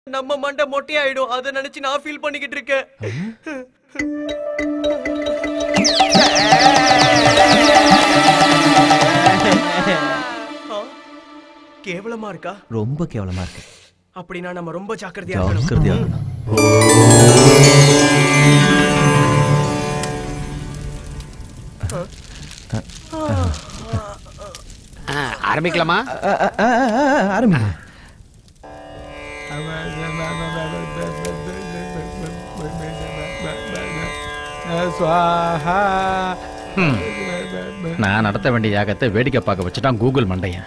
நம்ம மண்டை மொட்டையாயிடும் அதை நினைச்சு நான் ஃபீல் பண்ணிக்கிட்டு இருக்கேன் ஆ, கேவலமா இருக்கா ரொம்ப கேவலமா இருக்கு அப்படின்னா நம்ம ரொம்ப ஜாக்கிரதையா இருக்கணும் ஜாக்கிரதையா இருக்கணும். ஆரம்பிக்கலாமா அ, அ, அ, அ, அ, ஆரம்பிங்க சுவாஹா ஹம். நான் நடத்த வேண்டிய யாகத்தை வேடிக்கை பார்க்க வச்சுட்டான் கூகுள் மண்டையன்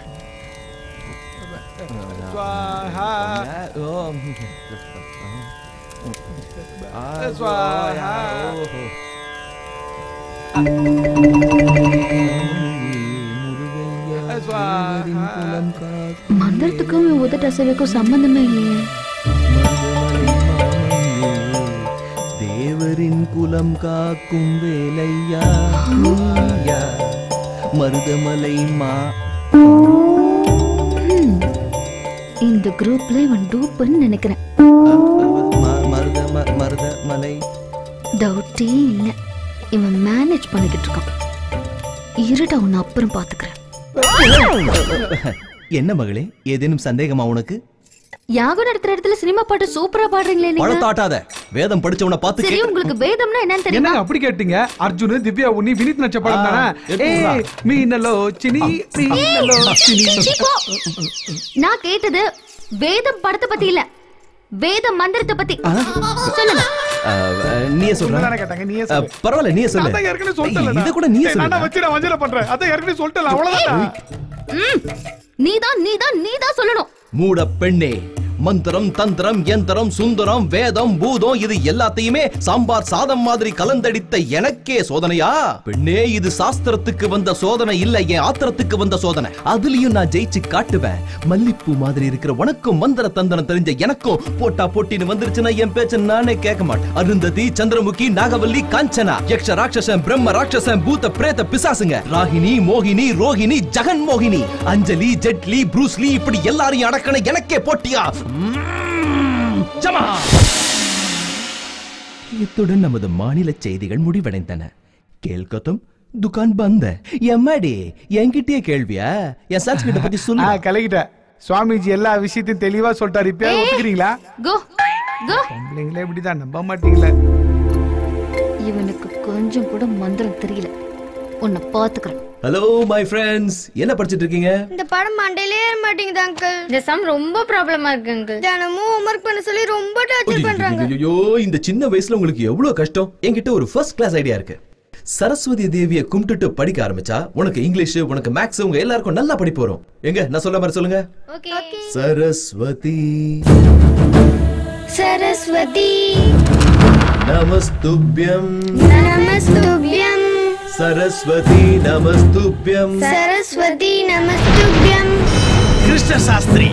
சுவாஹா ஓ, ஆ, சுவாஹா. ஓஹோ. சுவாஹா. மந்திரத்துக்கும் இவன் உதட்ட அசைவுக்கும் சம்பந்தமே இல்லையே தேவரின் குலம் காக்கும் வேலையா நீயா மருதமலை மா ஹம். இந்த குரூப்ல இவன் டூப்புன்னு நினைக்கிறேன் ம- மருத ம- மருதமலை டவுட்டே இல்ல இவன் மேனேஜ் பண்ணிக்கிட்டு இருக்கான் இருடா உன்னை அப்புறம் பாத்துக்கிறேன் என்ன மகளே ஏதேனும் சந்தேகமா உனக்கு யாகம் நடத்துற இடத்துல சினிமா பாட்டு சூப்பரா பாடுறீங்களே நீங்க பழத்தாட்டாத வேதம் படிச்சவன பார்த்து சரி கேட்க- உங்களுக்கு வேதம்னா என்னன்னு தெரியுமா என்னங்க அப்படி கேட்டீங்க அர்ஜுன் திவ்யா உன்னி வினித் நடிச்ச படம் தானே எடுத்து ஏய் விட்றா. மீனலோ சினி மீனலோ சினி சீ, போ. நான் கேட்டது வேதம் படத்தை பத்தி இல்ல வேத மந்திரத்தை பத்தி சொல்லுங்க அஹ், அஹ், நீயே சொல்ற தானே கேட்டாங்க நீயே அஹ், சொல்லு பரவாயில்ல நீயே சொல்லு அதான் ஏற்கனவே சொல்லிட்டேன்ல இத கூட நீயே ஏய், நான் சொல்லு வச்சு நான் வஞ்சனை பண்றேன் அதான் ஏற்கனவே சொல்லிட்டேன் அவ்வளவுதான் ம். நீதான் நீதான் நீதான் சொல்லணும் மூட பெண்ணே மந்திரம் தந்திரம் யந்திரம் சுந்தரம் வேதம் பூதம் இது எல்லாத்தையுமே சாம்பார் சாதம் மாதிரி கலந்தடித்த எனக்கே சோதனையா பெண்ணே இது சாஸ்திரத்துக்கு வந்த சோதனை இல்ல என் ஆத்திரத்துக்கு வந்த சோதனை அதுலயும் நான் ஜெயிச்சு காட்டுவேன் மல்லிப்பூ மாதிரி இருக்கிற உனக்கும் மந்திர தந்திரம் தெரிஞ்ச எனக்கும் போட்டா போட்டின்னு வந்துருச்சுன்னா என் பேச்ச நானே கேட்க மாட்டேன் அருந்ததி சந்திரமுகி நாகவல்லி காஞ்சனா யக்ஷ ராட்சசன் பிரம்ம ராட்சசன் பூத பிரேத பிசாசுங்க ராகினி மோகினி ரோகிணி ஜெகன் மோகினி அஞ்சலி ஜெட்லி ப்ரூஸ்லி இப்படி எல்லாரையும் அடக்கண எனக்கே போட்டியா ம்ம். ஜமா இத்துடன் நமது மாநில செய்திகள் முடிவடைந்தன கேள்கத்தும் துகான் பந்த எம்மாடி என்கிட்டயே கேள்வியா என் சன்ஸ்கிரிட்ட பத்தி ஆ சொல்லு கலகிட்டேன் சுவாமிஜி எல்லா விஷயத்தையும் தெளிவா சொல்லிட்டாரு இப்ப ஒத்துக்கிறீங்களா கோ கோ பொம்பளைங்களே இப்படிதான் நம்ப மாட்டீங்களே இவனுக்கு கொஞ்சம் கூட மந்திரம் தெரியல உன்னை பாத்துக்கிறேன் ஹலோ மை ஃப்ரெண்ட்ஸ் என்ன படிச்சிட்டு இருக்கீங்க இந்த படம் மண்டையிலே ஏற மாட்டேங்குது அங்கிள் இந்த சம் ரொம்ப ப்ராப்ளமா இருக்கு அங்கிள் தினமும் ஹோம்ஒர்க் பண்ண சொல்லி ரொம்ப டார்ச்சர் பண்றாங்க ஐயோ இந்த சின்ன வயசுல உங்களுக்கு எவ்வளவு கஷ்டம் என்கிட்ட ஒரு ஃபர்ஸ்ட் கிளாஸ் ஐடியா இருக்கு சரஸ்வதி தேவியை கும்பிட்டுட்டு படிக்க ஆரம்பிச்சா உனக்கு இங்கிலீஷ் உனக்கு மேக்ஸ் உங்க எல்லாருக்கும் நல்லா படிப்பு வரும் எங்க நான் சொல்ல மாதிரி சொல்லுங்க ஓகே சரஸ்வதி சரஸ்வதி நமஸ்துப்யம் நமஸ்துபியம் சரஸ்வதி நமஸ்துப்யம் சரஸ்வதி நமஸ்துபியம் கிருஷ்ண சாஸ்திரி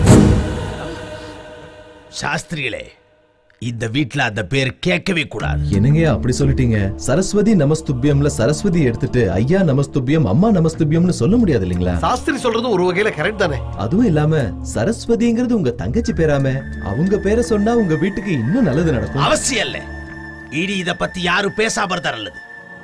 சாஸ்திரிகளே இந்த வீட்ல அந்த பேர் கேட்கவே கூடாது என்னங்க அப்படி சொல்லிட்டீங்க சரஸ்வதி நமஸ்துப்யம்ல சரஸ்வதி எடுத்துட்டு ஐயா நமஸ்துப்யம் அம்மா நமஸ்துப்யம்னு சொல்ல முடியாது இல்லைங்களா சாஸ்திரி சொல்றது ஒரு வகையில கரெக்ட் தானே அதுவும் இல்லாம சரஸ்வதிங்கிறது உங்க தங்கச்சி பேராம அவங்க பேரை சொன்னா உங்க வீட்டுக்கு இன்னும் நல்லது நடக்கும் அவசியம் இல்ல இனி இத பத்தி யாரும் பேசாம இருந்தா நல்லது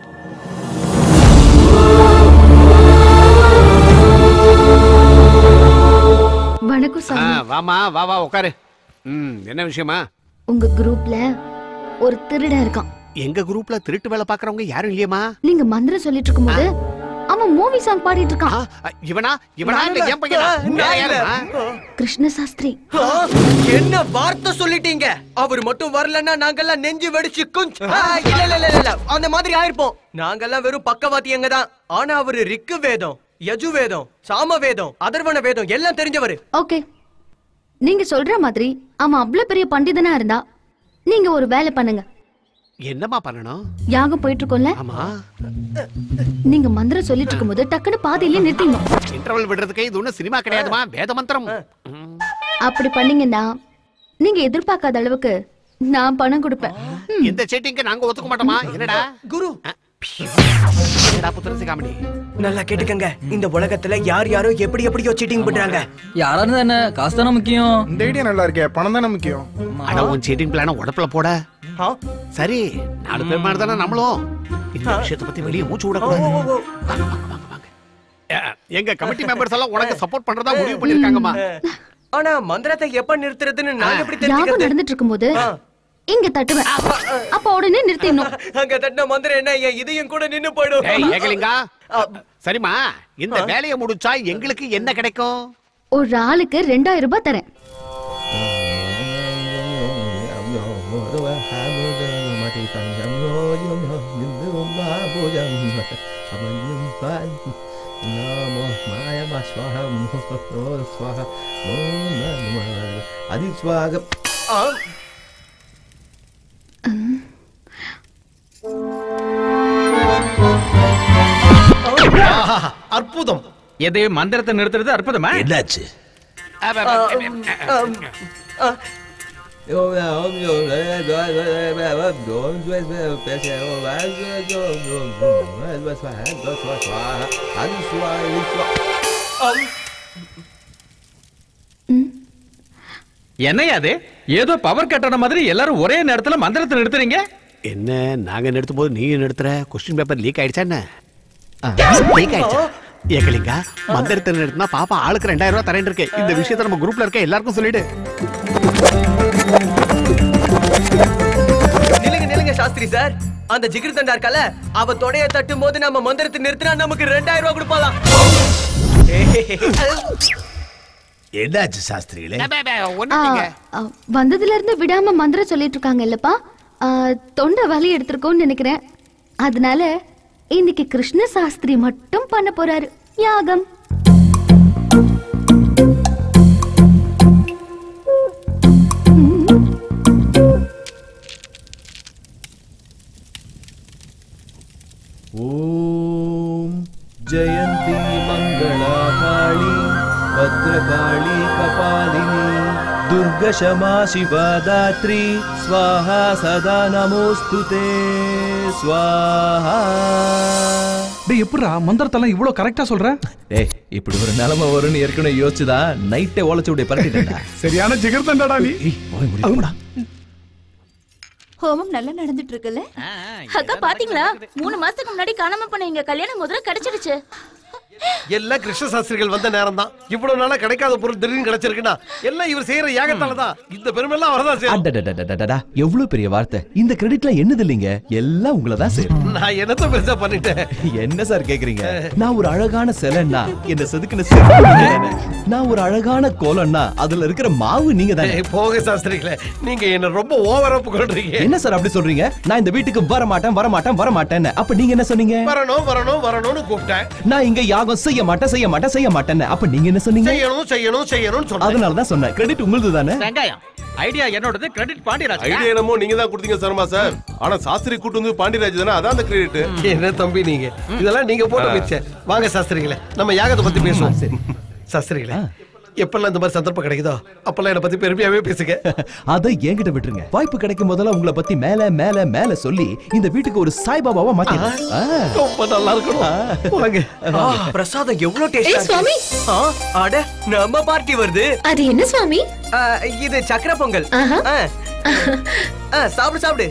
வணக்கம் ஆ, சாமி வாமா வா வா உட்காரு ம் என்ன விஷயமா உங்க குரூப்ல ஒரு திருடன் இருக்கான் எங்க குரூப்ல திருட்டு வேலை பாக்குறவங்க யாரும் இல்லையம்மா நீங்க மந்திரம் சொல்லிட்டு இருக்கும்போது அவன் மூவி சாங் பாடிட்டு ஆ, இருக்கான் ஆ, இவனா இவனா இல்ல என் பையனா வேற யாரும்மா? கிருஷ்ண சாஸ்திரி ஆ, என்ன வார்த்தை சொல்லிட்டீங்க அவர் மட்டும் வரலன்னா நாங்கெல்லாம் நெஞ்சு வெடிச்சு குஞ்ச் ஆ, இல்ல இல்ல இல்ல இல்ல அந்த மாதிரி ஆயிருப்போம் நாங்கெல்லாம் வெறும் பக்கவாத்தியங்க தான் ஆனா அவரு ரிக்கு வேதம் யஜு வேதம் சாம வேதம் அதர்வன வேதம் எல்லாம் தெரிஞ்சவரு ஓகே நீங்க சொல்ற மாதிரி அவன் அவ்வளவு பெரிய பண்டிதனா இருந்தா நீங்க ஒரு வேலை பண்ணுங்க என்னம்மா பண்ணணும் யாகம் போயிட்டு இருக்கோம்ல ஆமா நீங்க மந்திரம் சொல்லிட்டு இருக்கும்போது டக்குன்னு பாதியிலே நிறுத்திடணும் இன்டர்வல் விடுறதுக்கு இது ஒண்ணும் சினிமா கிடையாதுமா வேத மந்திரம் ம். அப்படி பண்ணீங்கன்னா நீங்க எதிர்பார்க்காத அளவுக்கு நான் பணம் கொடுப்பேன் ம். இந்த செட்டிங்க்கு நாங்க ஒத்துக்க மாட்டோமா என்னடா குரு என்னடா புத்திரசி காமெடி நல்லா கேட்டுக்கங்க இந்த உலகத்துல யார் யாரோ எப்படி எப்படியோ சீட்டிங் பண்றாங்க யாரா இருந்தா என்ன காசு தானே முக்கியம் இந்த ஐடியா நல்லா இருக்கே பணம் தானே முக்கியம் அட உன் சீட்டிங் பிளான உடப்புல போட ஆ? சரி நாலு பேர் மாதிரி தானே நம்மளும் இந்த விஷயத்தை பத்தி வெளியே மூச்சு விடக்கூடாது ஓ, ஓ, ஓ. வாங்க, வாங்க, வாங்க, வாங்க. அஹ், எங்க கமிட்டி மெம்பர்ஸ் எல்லாம் உனக்கு சப்போர்ட் பண்றதா முடிவு பண்ணிருக்காங்கம்மா ஆனா மந்திரத்தை எப்ப நிறுத்துறதுன்னு நான் எப்படி யாகம் தெரிஞ்சுக்கிறது நடந்துட்டு இருக்கும்போது ஆ. இங்க தட்டுவேன் அப்ப உடனே நிறுத்திடணும் அங்க தட்டின மந்திரம் என்ன என் இதயம் கூட நின்னு போயிடும் ஏய், ஏகலிங்கா ஆ, சரிம்மா இந்த வேலையை முடிச்சா எங்களுக்கு என்ன கிடைக்கும் ஒரு ஆளுக்கு ரெண்டாயிரம் ரூபாய் தரேன் அதிஸ்வாக ஆ, அற்புதம் எது மந்திரத்தை நிறுத்துறது அற்புதமா என்னாச்சு அஹ், அஹ், அஹ், ஆம், ஆ. ஆம். என்னையா அது ஏதோ பவர் கட்டண மாதிரி எல்லாரும் ஒரே நேரத்துல மந்திரத்தை நிறுத்துறீங்க என்ன நாங்க நிறுத்தும் போது நீ நிறுத்துற கொஸ்டின் பேப்பர் லீக் ஆயிடுச்சா என்ன லீக் ஆயிடுச்சா ஏகலிங்கா மந்திரத்தை நிறுத்தினா பாப்பா ஆளுக்கு ரெண்டாயிரம் ரூபாய் தரேன் இருக்கு இந்த விஷயத்தை நம்ம குரூப்ல இருக்க எல்லாருக்கும் சொல்லிடு நில்லுங்க நில்லுங்க சாஸ்திரி சார் அந்த ஜிகிர் தண்டா இருக்கல அவ தொடைய தட்டும் போது நம்ம மந்திரத்தை நிறுத்தினா நமக்கு ரெண்டாயிரம் ரூபாய் கொடுப்பாலாம் என்னாச்சு சாஸ்திரிகளே ஒண்ணு ஆ, இல்லைங்க. ஆ, வந்ததுல இருந்து விடாம மந்திரம் சொல்லிட்டு இருக்காங்க இல்லப்பா ஆ, தொண்டை வலி எடுத்திருக்கோம்னு நினைக்கிறேன் அதனால இன்னைக்கு கிருஷ்ண சாஸ்திரி மட்டும் பண்ண போறாரு யாகம் ॐ जयन्ती मङ्गला काली भद्रकाली कपालिनी दुर्गशमा शिवा दात्री स्वाहा सदा नमोऽस्तु ते स्वाहा டேய் எப்படிடா மந்திரத்தெல்லாம் இவ்வளவு கரெக்டா சொல்ற ஏய் இப்படி ஒரு நிலைமை வரும்னு ஏற்கனவே யோசிச்சுதான் நைட்டே ஓலச்சு விட பரட்டிட்டேன்டா சரியான ஜிகர் தண்டாடா நீ ஏய் போய் முடியுமாடா ஹோமம் நல்லா நடந்துட்டு இருக்குல்ல அக்கா பாத்தீங்களா மூணு மாசத்துக்கு முன்னாடி காணாம போன எங்க கல்யாணம் முதல்ல கிடைச்சிடுச்சு எல்லாம் கிருஷ்ண சாஸ்திரிகள் வந்த நேரம் தான் இவ்வளவு நாளா கிடைக்காத பொருள் திடீர்னு கிடைச்சிருக்குன்னா எல்லாம் இவர் செய்யற யாகத்தால தான் இந்த பெருமைலாம் வரதான் செய்யும் அடடடடடடடா, எவ்வளவு பெரிய வார்த்தை இந்த கிரெடிட்லாம் என்னது இல்லைங்க எல்லாம் உங்களை தான் சேரும் நான் என்னத்த பெருசா பண்ணிட்டேன் என்ன சார் கேக்குறீங்க நான் ஒரு அழகான சிலைன்னா என்ன செதுக்கின சிற்பி நீங்க தானே. நான் ஒரு அழகான கோலம்னா அதுல இருக்கிற மாவு நீங்க தானே ஏய், போக சாஸ்திரிகளே நீங்க என்ன ரொம்ப ஓவரா புகழ்றீங்க என்ன சார் அப்படி சொல்றீங்க நான் இந்த வீட்டுக்கு வர மாட்டேன் வர மாட்டேன் வர மாட்டேன்னு அப்ப நீங்க என்ன சொன்னீங்க வரணும் வரணும் வரணும்னு கூப்பிட்டேன் நான் இங்க யாகம் செய்ய மாட்டேன் செய்ய மாட்டேன் செய்ய மாட்டேன்னு அப்ப நீங்க என்ன சொன்னீங்க செய்யணும் செய்யணும் செய்யணும்னு சொன்னேன் அதனால தான் சொன்னேன் கிரெடிட் உங்களுது தானே வெங்காயம் ஐடியா என்னோடது கிரெடிட் பாண்டியராஜ் ஐடியா என்னமோ நீங்க தான் கொடுத்தீங்க சர்மா சார் ஆனா சாஸ்திரி கூட்டு வந்து பாண்டியராஜ் தானே அதான் அந்த கிரெடிட் என்ன தம்பி நீங்க இதெல்லாம் நீங்க போட்ட மிச்சம் வாங்க சாஸ்திரிகளே நம்ம யாகத்தை பத்தி பேசுவோம் சாஸ்திரிகளே எப்பெல்லாம் இந்த மாதிரி சந்தர்ப்பம் கிடைக்குதோ அப்பெல்லாம் என்ன பத்தி பெருமையாவே பேசுங்க அதை என்கிட்ட விட்டுருங்க வாய்ப்பு கிடைக்கும் போதெல்லாம் உங்களை பத்தி மேல மேல மேல சொல்லி இந்த வீட்டுக்கு ஒரு சாய்பாபாவா மாத்திடுறேன். ஆ. ரொம்ப நல்லா இருக்கணும் வாங்க ஆ, பிரசாதம் எவ்வளவு டேஸ்டா ஏய், சுவாமி. ஆ, அட நம்ம பார்ட்டி வருது அது என்ன சுவாமி ஆ, இது சக்கர பொங்கல் ஆஹா. ஆ. ஆ, சாப்பிடு சாப்பிடு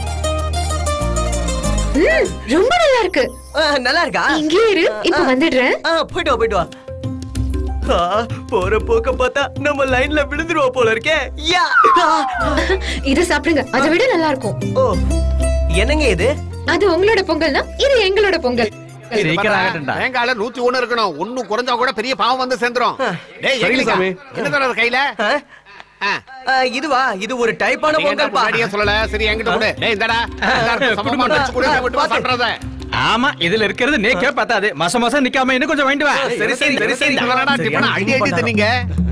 ம், ரொம்ப நல்லா இருக்கு ஆ, நல்லா இருக்கா இங்கே இரு இப்ப வந்துடுறேன் ஆ, போயிட்டு வா போயிட்டு வா ஆ, போற போக்க பார்த்தா நம்ம லைன்ல விழுந்துருவா போல இருக்கே யா ஆ. இத சாப்பிடுங்க அதை விட நல்லா இருக்கும் ஓ என்னங்க இது அது உங்களோட பொங்கல்னா இது எங்களோட பொங்கல் சீக்கிரம் ஆகட்டும்டா. தேங்காயில நூத்தி ஒண்ணு இருக்கணும் ஒண்ணு குறைஞ்சா கூட பெரிய பாவம் வந்து சேர்ந்துரும் டேய் சரிங்க ஏகலிங்கா, சாமி. என்ன தர கையில ஆ? ஆ. ஆ, இதுவா இது ஒரு டைப்பான நீ என்ன பொங்கல் பா முன்னாடியே சொல்லல சரி என்கிட்ட கொடு டேய் இந்தடா எல்லாருக்கும் சமமா குடும்பமா. வச்சு கொடு விட்டு பாத்து. பண்றத ஆமா இதுல இருக்கிறது நேக்கே பத்தாது மச மசம் நிக்காம இன்னும் கொஞ்சம் வாங்கிட்டு வா சரி சரி சரி சரி இவனடா டிபன அடி அடி தண்ணீங்க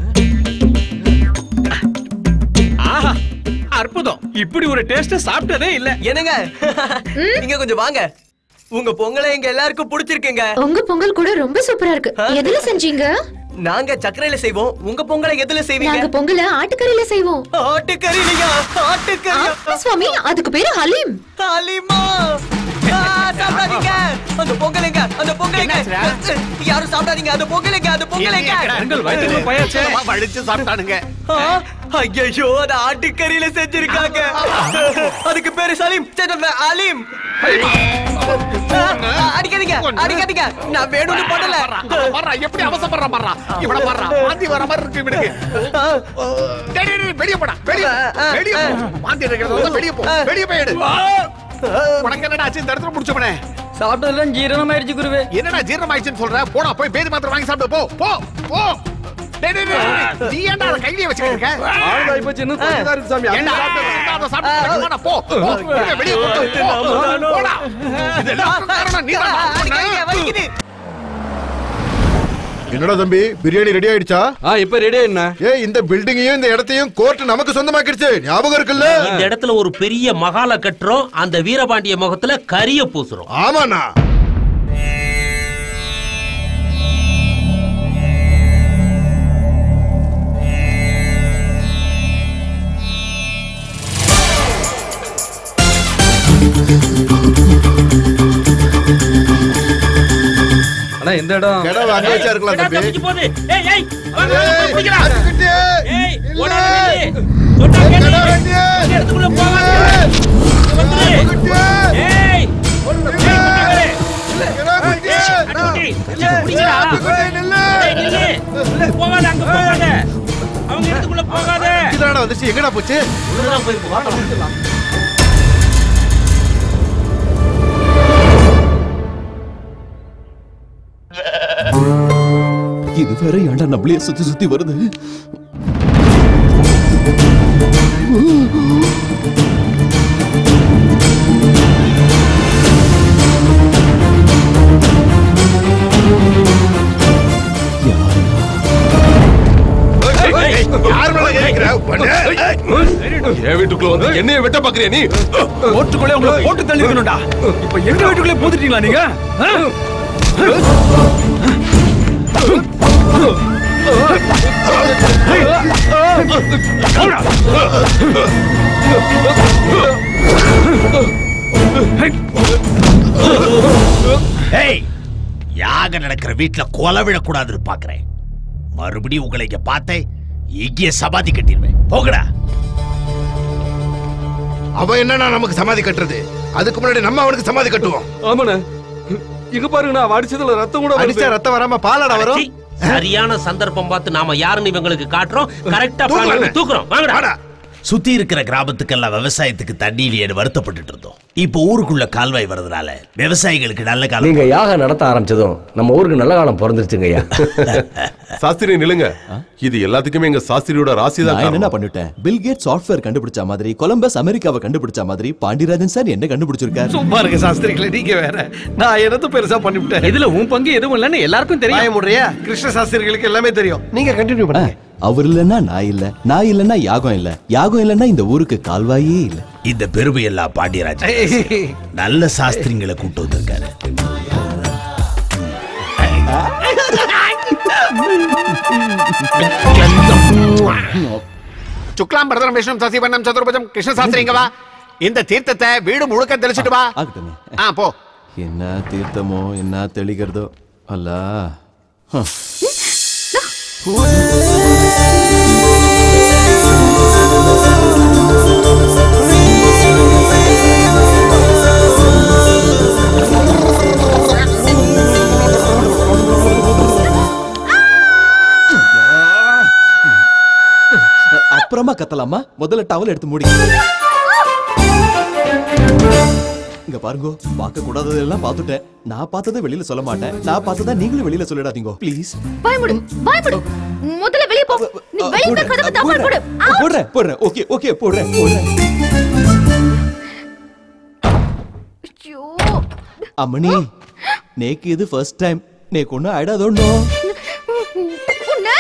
ஆஹா அற்புதம் இப்படி ஒரு டேஸ்ட் சாப்பிட்டதே இல்ல என்னங்க இங்க கொஞ்சம் வாங்க உங்க பொங்கலை எங்க எல்லாருக்கும் பிடிச்சிருக்குங்க உங்க பொங்கல் கூட ரொம்ப சூப்பரா இருக்கு எதுல செஞ்சீங்க நாங்க சர்க்கரையில செய்வோம் உங்க பொங்கலை எதுல செய்வீங்க நாங்க பொங்கல ஆட்டுக்கறியில செய்வோம் ஆட்டுக்கறி நீங்க ஆட்டுக்கறி ஆமா, சுவாமி அதுக்கு பேரு ஹலீம் ஹலிமா ஆ, சாப்பிடு, சாப்பிடாதீங்க அந்த பொங்கலுங்க அந்த பொங்கலுங்க யாரும் சாப்பிடாதீங்க அந்த பொங்கலுங்க அந்த பொங்கலுங்க பொங்கல் வயிற்றுக்குள்ள போயாச்சே. வடிச்சு சாப்பிட்டானுங்க ஐயோ அது ஆட்டுக்கறியில செஞ்சிருக்காங்க அதுக்கு பேரு சலீம் சரி, அலீம் அடிக்காதீங்க அடிக்காதீங்க நான் வேணும்னு பண்ணல வர்றா, எப்படி அவசரப்படுறா பாருடா. இவனை பாருடா, வாந்தி வர மாதிரி இருக்கு இவனுக்கு. டேய், டேய், டேய், வெளிய போடா, வெளிய போ, வெளிய போ. வாந்தி எடுக்கிறது வந்து வெளிய போ, வெளிய போய் எடு. உனக்கு என்னடா ஆச்சு இந்த இடத்துல முடிச்சவனே சாப்பிட்டதெல்லாம் ஜீரணம் ஆயிடுச்சு குருவே என்னடா ஜீரணம் ஆயிடுச்சுன்னு சொல்ற போடா போய் பேதி மாத்திரை வாங்கி சாப்பிடு போ போ போ டேய், டேய், டேய், டேய், நீ ஏன்டா அதை கையிலேயே வச்சுக்கிட்டு இருக்க? ஆளுதா இப்ப சின்ன கொஞ்சம் தான் இருக்கு சாமி. ஏன்டா அதை அதை சாப்பிட்டு கிடக்குமாடா? போ, போ, வெளிய, வெளிய கொண்டு போ, போ, போடா. இதெல்லாம் காரணம் நீதான்டா. என்னடா தம்பி பிரியாணி ரெடி ஆயிடுச்சா ஆ இப்ப ரெடி ஆயிடுண்ணா ஏய் இந்த பில்டிங்கையும் இந்த இடத்தையும் கோர்ட் நமக்கு சொந்தமாக்கிடுச்சு ஞாபகம் இருக்குல்ல இந்த இடத்துல ஒரு பெரிய மகால கட்டுறோம் அந்த வீரபாண்டிய முகத்துல கரிய பூசுறோம் ஆமாண்ணா அண்ணா இந்த இடம் இடம் வாங்க வச்சா இருக்கலாம் தம்பி தப்பிச்சு போகுது. ஏய், ஏய், வாங்க, ஏய், வாங்க, பிடிக்கிறா. அதுக்கிட்டே. ஏய், ஓடாத வெளியே. சொன்னா கேளு. கடை வாங்கி. இந்த இடத்துக்குள்ள போகாத. இங்க வந்துரு. ஏய், ஏய், கொண்டாங்களே. ஏய், அடிக்குட்டி, ஏய், பிடிக்கிறா. ஏய், நில்லு. போகாத, அங்க போகாத. அவங்க இடத்துக்குள்ள போகாத. இதாடா வந்துச்சு எங்கடா போச்சு உள்ளதான் போயிருக்கு. வாடா, வந்துடலாம். இது வேற ஏன்டா நம்மளே சுத்தி சுத்தி வருது யார் மேல கேக்குற என் வீட்டுக்குள்ள வந்து என்னைய வெட்ட பாக்குறியா நீ ஓட்டுக்குள்ளே உங்களை போட்டு தள்ளி இருக்கணும்டா இப்ப எங்க வீட்டுக்குள்ளே போத்துட்டீங்களா நீங்க ஆ? ஏய், யாகம் நடக்கிற வீட்டுல கொலை விழக்கூடாதுன்னு பாக்குறேன் மறுபடியும் உங்களை இங்க பார்த்தேன் இங்கே சமாதி கட்டிடுவேன் போகடா அவன் என்னன்னா நமக்கு சமாதி கட்டுறது அதுக்கு முன்னாடி நம்ம அவனுக்கு சமாதி கட்டுவோம் ஆமாண்ணே இங்க பாருங்கண்ணா அவ அடிச்சதுல ரத்தம் கூட வருது. அடிச்சா ரத்தம் வராம பாலாடா வரும் அடச்சி, சரியான சந்தர்ப்பம் பார்த்து நாம யாருன்னு இவங்களுக்கு காட்டுறோம் கரெக்டா தூக்குறாங்க. தூக்குறோம் வாங்கடா சுத்தி இருக்கிற கிராமத்துக்கெல்லாம் விவசாயத்துக்கு தண்ணி இல்லையேன்னு வருத்தப்பட்டுட்டு இருந்தோம் இப்போ ஊருக்குள்ள கால்வாய் வரதுனால விவசாயிகளுக்கு நல்ல காலம் நீங்க யாகம் நடத்த ஆரம்பிச்சதும் நம்ம ஊருக்கு நல்ல காலம் பிறந்துருச்சுங்க ஐயா சாஸ்திரி நில்லுங்க இது எல்லாத்துக்குமே எங்க சாஸ்திரியோட ராசி நான் என்னென்ன தான் பண்ணிட்டேன் பில் கேட் சாஃப்ட்வேர் கண்டுபிடிச்ச மாதிரி கொலம்பஸ் அமெரிக்காவை கண்டுபிடிச்ச மாதிரி பாண்டியராஜன் சார் என்ன கண்டுபிடிச்சிருக்காரு சும்மா இருக்க சாஸ்திரிகளே நீங்க வேற நான் என்னது பெருசா பண்ணிவிட்டேன் இதுல உன் பங்கு எதுவும் இல்லைன்னு எல்லாருக்கும் வாய தெரியும் முறையா கிருஷ்ண சாஸ்திரிகளுக்கு எல்லாமே தெரியும் நீங்க கண்டினியூ பண்ணுங்க அவர் இல்லைன்னா நான் இல்ல நான் இல்லைன்னா யாகம் இல்ல யாகம் இல்லைன்னா இந்த ஊருக்கு கால்வாயே இல்ல இந்த பெருமை எல்லாம் பாண்டியராஜன் நல்ல சாஸ்திரிங்களை கூட்டு வந்திருக்காரு சுக்லாம் பரதரம் விஷ்ணு சசிவண்ணம் சதுர்புஜம் கிருஷ்ண சாஸ்திரி இங்க வா இந்த தீர்த்தத்தை வீடு முழுக்க தெளிச்சிட்டு வா ஆகட்டுமே ஆ போ என்ன தீர்த்தமோ என்ன தெளிக்கிறதோ அல்ல ஹம். அப்புறமா கத்தலாமா முதல்ல டவல் எடுத்து மூடி இங்க பாருங்க பார்க்க கூடாததெல்லாம் பார்த்துட்டேன் நான் பார்த்ததை வெளியில சொல்ல மாட்டேன் நான் பார்த்ததை நீங்களும் வெளியில சொல்லிடாதீங்க ப்ளீஸ் பயமுடு பயமுடு முதல்ல வெளிய போ நீ வெளிய போய் கதவு தப்பால் போடு போடுறேன் போடுறேன் ஓகே ஓகே போடுறேன் போடுறேன் ஐயோ அம்மணி நேக்கு இது ஃபர்ஸ்ட் டைம் நேக்கு ஒன்றும் ஆயிடாதோண்டோ உன்னை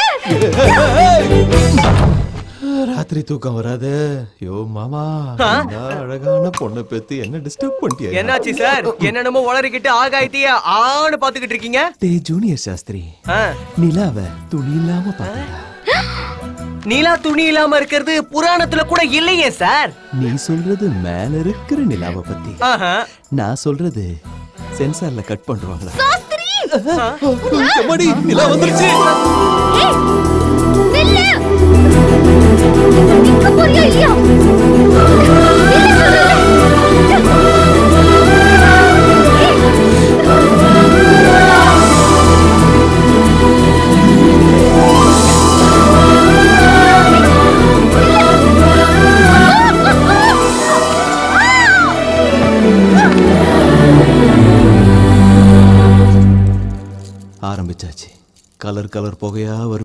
ராத்திரி தூக்கம் வராது யோ மாமா இந்த அழகான பொண்ணை பெத்து என்ன டிஸ்டர்ப் பண்ணிட்டியா என்னாச்சு சார் என்னென்னமோ உளறிக்கிட்டு ஆகாயத்தையே ஆன்னு பாத்துக்கிட்டு இருக்கீங்க டே ஜூனியர் சாஸ்திரி ஆ. நிலாவ துணி இல்லாம பார்த்தா நீலா துணி இல்லாம இருக்கிறது புராணத்துல கூட இல்லையே சார் நீ சொல்றது மேல இருக்கிற நிலாவை பத்தி ஆஹா. நான் சொல்றது சென்சார்ல கட் பண்றாங்களா சாஸ்திரி எம்மாடி, நிலா வந்துருச்சு. ஏய், நில்லு. நிக்க போறியா இல்லையா? ஆரம்பிச்சாச்சு கலர் கலர் புகையா வரும்